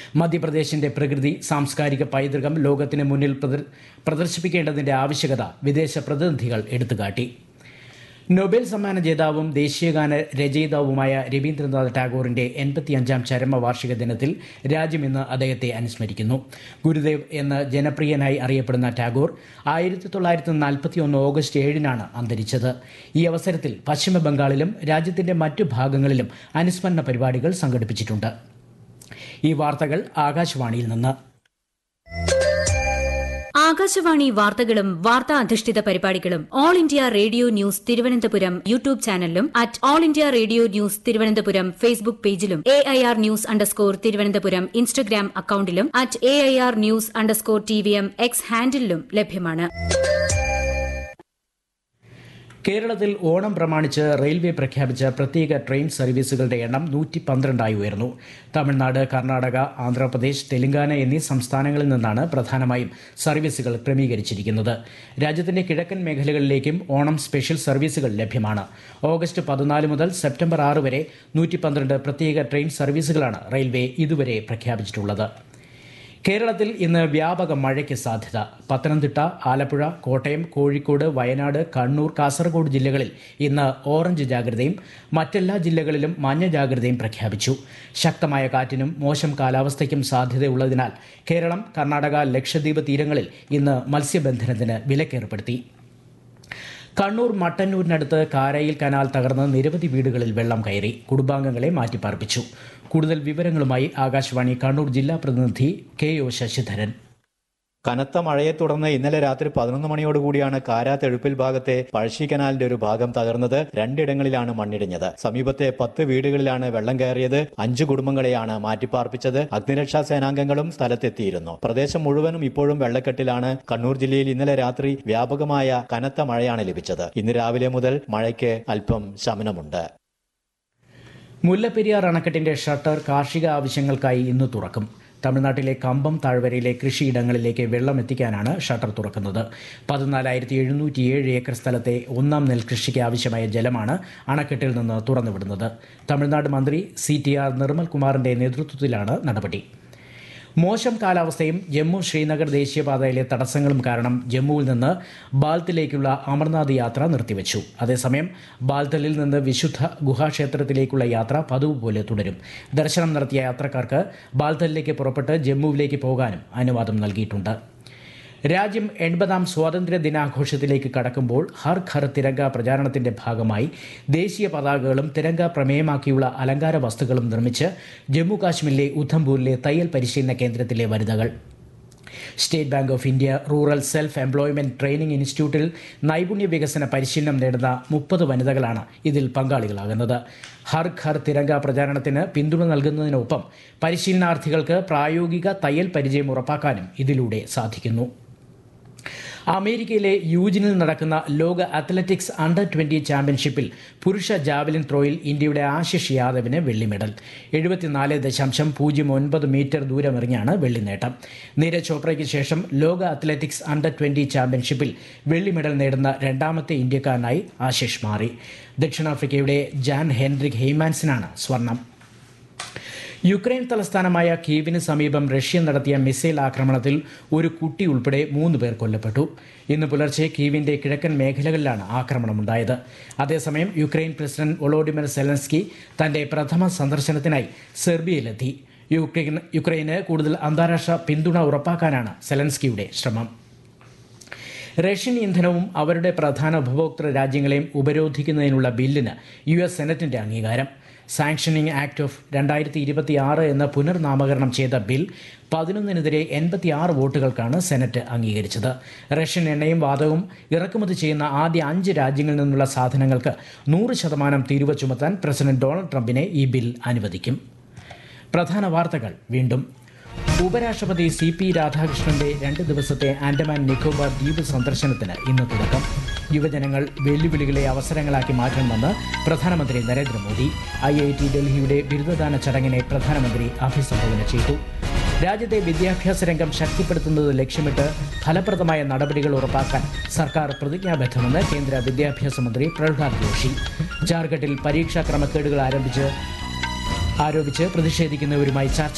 മധ്യപ്രദേശിന്റെ പ്രകൃതി സാംസ്കാരിക പൈതൃകം ലോകത്തിന് മുന്നിൽ പ്രദർ- പ്രദർശിപ്പിക്കേണ്ടതിന്റെ ആവശ്യകത വിദേശ പ്രതിനിധികൾ എടുത്തുകാട്ടി നൊബേൽ സമ്മാന ജേതാവും ദേശീയഗാന രചയിതാവുമായ രവീന്ദ്രനാഥ് ടാഗോറിന്റെ എൺപത്തിയഞ്ചാം ചരമവാർഷിക ദിനത്തിൽ രാജ്യം ഇന്ന് അദ്ദേഹത്തെ അനുസ്മരിക്കുന്നു ഗുരുദേവ് എന്ന ജനപ്രിയനായി അറിയപ്പെടുന്ന ടാഗോർ ആയിരത്തി തൊള്ളായിരത്തി നാൽപ്പത്തി ഒന്ന് ഓഗസ്റ്റ് ഏഴിനാണ് അന്തരിച്ചത് ഈ അവസരത്തിൽ പശ്ചിമ ബംഗാളിലും രാജ്യത്തിന്റെ മറ്റു ഭാഗങ്ങളിലും അനുസ്മരണ പരിപാടികൾ സംഘടിപ്പിച്ചിട്ടുണ്ട് ഈ വാർത്തകൾ ആകാശവാണിയിൽ നിന്ന് ആകാശവാണി വാർത്തകളും വാർത്താ അധിഷ്ഠിത പരിപാടികളും All India Radio News Thiruvananthapuram YouTube ചാനലിലും at All India Radio News Thiruvananthapuram Facebook പേജിലും A I R news underscore Thiruvananthapuram Instagram അക്കൌണ്ടിലും at A I R news underscore T V M X ഹാൻഡിലും ലഭ്യമാണ് കേരളത്തിൽ ഓണം പ്രമാണിച്ച് റെയിൽവേ പ്രഖ്യാപിച്ച പ്രത്യേക ട്രെയിൻ സർവീസുകളുടെ എണ്ണം നൂറ്റി പന്ത്രണ്ടായി ഉയർന്നു തമിഴ്നാട് കർണാടക ആന്ധ്രാപ്രദേശ് തെലങ്കാന എന്നീ സംസ്ഥാനങ്ങളിൽ നിന്നാണ് പ്രധാനമായും സർവീസുകൾ ക്രമീകരിച്ചിരിക്കുന്നത് രാജ്യത്തിന്റെ കിഴക്കൻ മേഖലകളിലേക്കും ഓണം സ്പെഷ്യൽ സർവീസുകൾ ലഭ്യമാണ് ഓഗസ്റ്റ് പതിനാല് മുതൽ സെപ്റ്റംബർ ആറ് വരെ നൂറ്റി പന്ത്രണ്ട് പ്രത്യേക ട്രെയിൻ സർവീസുകളാണ് റെയിൽവേ ഇതുവരെ പ്രഖ്യാപിച്ചിട്ടുള്ളത് കേരളത്തിൽ ഇന്ന് വ്യാപക മഴയ്ക്ക് സാധ്യത പത്തനംതിട്ട ആലപ്പുഴ കോട്ടയം കോഴിക്കോട് വയനാട് കണ്ണൂർ കാസർഗോഡ് ജില്ലകളിൽ ഇന്ന് ഓറഞ്ച് ജാഗ്രതയും മറ്റെല്ലാ ജില്ലകളിലും മഞ്ഞ ജാഗ്രതയും പ്രഖ്യാപിച്ചു ശക്തമായ കാറ്റിനും മോശം കാലാവസ്ഥയ്ക്കും സാധ്യതയുള്ളതിനാൽ കേരളം കർണാടക ലക്ഷദ്വീപ് തീരങ്ങളിൽ ഇന്ന് മത്സ്യബന്ധനത്തിന് വിലക്കേർപ്പെടുത്തി കണ്ണൂർ മട്ടന്നൂരിനടുത്ത് കാരയിൽ കനാൽ തകർന്ന് നിരവധി വീടുകളിൽ വെള്ളം കയറി കുടുംബാംഗങ്ങളെ മാറ്റിപ്പാർപ്പിച്ചു കൂടുതൽ വിവരങ്ങളുമായി ആകാശവാണി കണ്ണൂർ ജില്ലാ പ്രതിനിധി കെ ഒ ശശിധരൻ കനത്ത മഴയെ തുടർന്ന് ഇന്നലെ രാത്രി പതിനൊന്ന് മണിയോടുകൂടിയാണ് കാരാത്തെഴുപ്പിൽ ഭാഗത്തെ പഴശ്ശി കനാലിന്റെ ഒരു ഭാഗം തകർന്നത് രണ്ടിടങ്ങളിലാണ് മണ്ണിടിഞ്ഞത് സമീപത്തെ പത്ത് വീടുകളിലാണ് വെള്ളം കയറിയത് അഞ്ചു കുടുംബങ്ങളെയാണ് മാറ്റിപ്പാർപ്പിച്ചത് അഗ്നിരക്ഷാ സേനാംഗങ്ങളും സ്ഥലത്തെത്തിയിരുന്നു പ്രദേശം മുഴുവനും ഇപ്പോഴും വെള്ളക്കെട്ടിലാണ് കണ്ണൂർ ജില്ലയിൽ ഇന്നലെ രാത്രി വ്യാപകമായ കനത്ത മഴയാണ് ലഭിച്ചത് ഇന്ന് രാവിലെ മുതൽ മഴയ്ക്ക് അല്പം ശമനമുണ്ട് മുല്ലപ്പെരിയാർ അണക്കെട്ടിന്റെ ഷട്ടർ കാർഷിക ആവശ്യങ്ങൾക്കായി ഇന്ന് തുറക്കും തമിഴ്നാട്ടിലെ കമ്പം താഴ്വരയിലെ കൃഷിയിടങ്ങളിലേക്ക് വെള്ളം എത്തിക്കാനാണ് ഷട്ടർ തുറക്കുന്നത് പതിനാലായിരത്തി എഴുന്നൂറ്റി ഏഴ് ഏക്കർ സ്ഥലത്തെ ഒന്നാം നെൽകൃഷിക്ക് ആവശ്യമായ ജലമാണ് അണക്കെട്ടിൽ നിന്ന് തുറന്നുവിടുന്നത് തമിഴ്നാട് മന്ത്രി സി ടി ആർ നിർമ്മൽ കുമാറിന്റെ നേതൃത്വത്തിലാണ് നടപടി മോശം കാലാവസ്ഥയും ജമ്മു ശ്രീനഗർ ദേശീയപാതയിലെ തടസ്സങ്ങളും കാരണം ജമ്മുവിൽ നിന്ന് ബാൽത്തിലേക്കുള്ള അമർനാഥ് യാത്ര നിർത്തിവെച്ചു അതേസമയം ബാൽത്തലിൽ നിന്ന് വിശുദ്ധ ഗുഹാക്ഷേത്രത്തിലേക്കുള്ള യാത്ര പതിവ് പോലെ തുടരും ദർശനം നടത്തിയ യാത്രക്കാർക്ക് ബാൽത്തലിലേക്ക് പുറപ്പെട്ട് ജമ്മുവിലേക്ക് പോകാനും അനുവാദം നൽകിയിട്ടുണ്ട് രാജ്യം എൺപതാം സ്വാതന്ത്ര്യ ദിനാഘോഷത്തിലേക്ക് കടക്കുമ്പോൾ ഹർ ഘർ തിരങ്ക പ്രചാരണത്തിന്റെ ഭാഗമായി ദേശീയ പതാകകളും തിരങ്ക പ്രമേയമാക്കിയുള്ള അലങ്കാര വസ്തുക്കളും നിർമ്മിച്ച് ജമ്മു കാശ്മീരിലെ ഉധംപൂരിലെ തയ്യൽ പരിശീലന കേന്ദ്രത്തിലെ വനിതകൾ State Bank of India rural self employment training ഇൻസ്റ്റിറ്റ്യൂട്ടിൽ നൈപുണ്യ വികസന പരിശീലനം നേടുന്ന മുപ്പത് വനിതകളാണ് ഇതിൽ പങ്കാളികളാകുന്നത് ഹർ ഘർ തിരങ്ക പ്രചാരണത്തിന് പിന്തുണ നൽകുന്നതിനൊപ്പം പരിശീലനാർത്ഥികൾക്ക് പ്രായോഗിക തയ്യൽ പരിചയം ഉറപ്പാക്കാനും ഇതിലൂടെ സാധിക്കുന്നു അമേരിക്കയിലെ യൂജിനിൽ നടക്കുന്ന ലോക അത്ലറ്റിക്സ് അണ്ടർ ട്വന്റി ചാമ്പ്യൻഷിപ്പിൽ പുരുഷ ജാവലിൻ ത്രോയിൽ ഇന്ത്യയുടെ ആശിഷ് യാദവിന് വെള്ളി മെഡൽ എഴുപത്തിനാല് ദശാംശം പൂജ്യം ഒൻപത് മീറ്റർ ദൂരമെറിഞ്ഞാണ് വെള്ളി നേട്ടം നീരജ് ചോപ്രയ്ക്ക് ശേഷം ലോക അത്ലറ്റിക്സ് അണ്ടർ ട്വന്റി ചാമ്പ്യൻഷിപ്പിൽ വെള്ളി മെഡൽ നേടുന്ന രണ്ടാമത്തെ ഇന്ത്യക്കാരനായി ആശിഷ് മാറി ദക്ഷിണാഫ്രിക്കയുടെ ജാൻ ഹെൻറിക് ഹെയ്മാൻസിനാണ് സ്വർണം യുക്രൈൻ തലസ്ഥാനമായ കീവിന് സമീപം റഷ്യ നടത്തിയ മിസൈൽ ആക്രമണത്തിൽ ഒരു കുട്ടി ഉൾപ്പെടെ മൂന്ന് പേർ കൊല്ലപ്പെട്ടു ഇന്ന് പുലർച്ചെ കീവിന്റെ കിഴക്കൻ മേഖലകളിലാണ് ആക്രമണമുണ്ടായത് അതേസമയം യുക്രൈൻ പ്രസിഡന്റ് ഒളോഡിമർ സെലൻസ്കി തന്റെ പ്രഥമ സന്ദർശനത്തിനായി സെർബിയയിലെത്തി യുക്രൈൻ യുക്രൈന് കൂടുതൽ അന്താരാഷ്ട്ര പിന്തുണ ഉറപ്പാക്കാനാണ് സെലൻസ്കിയുടെ ശ്രമം റഷ്യൻ ഇന്ധനവും അവരുടെ പ്രധാന ഉപഭോക്തൃ രാജ്യങ്ങളെയും ഉപരോധിക്കുന്നതിനുള്ള ബില്ലിന് യു എസ് സെനറ്റിന്റെ അംഗീകാരം സാങ്ഷനിങ് ആക്ട് ഓഫ് രണ്ടായിരത്തി ഇരുപത്തി ആറ് എന്ന പുനർനാമകരണം ചെയ്ത ബിൽ പതിനൊന്നിനെതിരെ എൺപത്തിയാറ് വോട്ടുകൾക്കാണ് സെനറ്റ് അംഗീകരിച്ചത് റഷ്യൻ എണ്ണയും വാതകവും ഇറക്കുമതി ചെയ്യുന്ന ആദ്യ അഞ്ച് രാജ്യങ്ങളിൽ നിന്നുള്ള സാധനങ്ങൾക്ക് നൂറ് ശതമാനം തീരുവ ചുമത്താൻ പ്രസിഡന്റ് ഡൊണാൾഡ് ട്രംപിനെ ഈ ബിൽ അനുവദിക്കും പ്രധാന വാർത്തകൾ വീണ്ടും ഉപരാഷ്ട്രപതി സി പി രാധാകൃഷ്ണന്റെ രണ്ട് ദിവസത്തെ ആൻഡമാൻ നിക്കോബാർ ദ്വീപ് സന്ദർശനത്തിന് ഇന്ന് തുടക്കം യുവജനങ്ങൾ വെല്ലുവിളികളെ അവസരങ്ങളാക്കി മാറ്റണമെന്ന് പ്രധാനമന്ത്രി നരേന്ദ്രമോദി ഐ ഐ ടി ഡൽഹിയുടെ ബിരുദദാന ചടങ്ങിനെ പ്രധാനമന്ത്രി അഭിസംബോധന ചെയ്തു രാജ്യത്തെ വിദ്യാഭ്യാസ രംഗം ശക്തിപ്പെടുത്തുന്നത് ലക്ഷ്യമിട്ട് ഫലപ്രദമായ നടപടികൾ ഉറപ്പാക്കാൻ സർക്കാർ പ്രതിജ്ഞാബദ്ധമെന്ന് കേന്ദ്ര വിദ്യാഭ്യാസ മന്ത്രി പ്രഹ്ലാദ് ജോഷി ജാർഖണ്ഡിൽ പരീക്ഷാ ക്രമക്കേടുകൾ ആരംഭിച്ച് ആരോപിച്ച് പ്രതിഷേധിക്കുന്നവരുമായി ചർച്ച